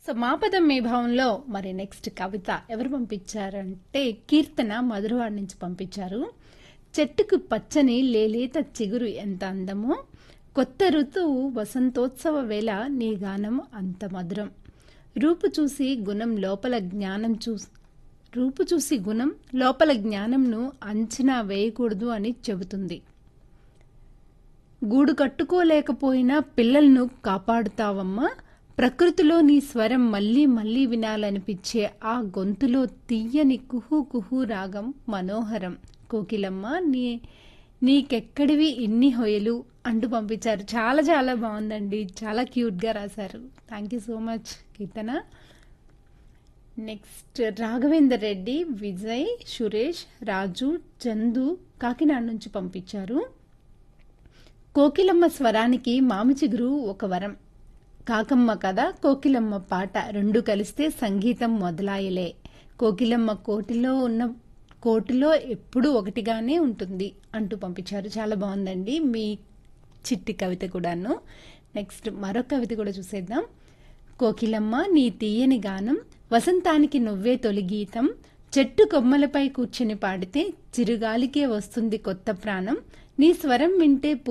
so మా పదం మీ భావంలో మరి నెక్స్ట్ కవిత ఎవరు పంపించారంటే కీర్తన మధురవాడ నుంచి పంపించారు చెట్టుకు పచ్చని లేలేత చిగురు ఎంత అందమో కొత్త ఋతువు వసంతోత్సవ వేళ నీ గానం అంత మధురం రూపు చూసి గుణం లోపల జ్ఞానం చూ రూపు చూసి గుణం లోపల జ్ఞానంను అంచనా వేయకూడదు అని చెబుతుంది గూడు కట్టుకోలేకపోయినా పిల్లలను కాపాడుతావమ్మా ప్రకృతిలో నీ స్వరం మళ్ళీ మళ్ళీ వినాలనిపించే ఆ గొంతులో తీయని కుహు కుహు రాగం మనోహరం కోకిలమ్మ నీ నీకెక్కడివి ఇన్ని హొయలు అంటూ పంపించారు చాలా చాలా బాగుందండి చాలా క్యూట్గా రాశారు thank you so much Keerthana next Raghavender Reddy Vijay Suresh Raju Chandu Kakinada నుంచి పంపించారు కోకిలమ్మ స్వరానికి మామి చిగురు ఒక వరం కాకమ్మ కథ కోకిలమ్మ పాట రెండు కలిస్తే సంగీతం మొదలాయలే కోకిలమ్మ కోటిలో ఉన్న కోటిలో ఎప్పుడూ ఒకటిగానే ఉంటుంది అంటూ పంపించారు చాలా బాగుందండి మీ చిట్టి కవిత కూడాను నెక్స్ట్ మరొక కవిత కూడా చూసేద్దాం కోకిలమ్మ నీ తీయని గానం వసంతానికి నువ్వే తొలి గీతం చెట్టు కొమ్మలపై కూర్చుని పాడితే చిరుగాలికే వస్తుంది కొత్త ప్రాణం నీ స్వరం వింటే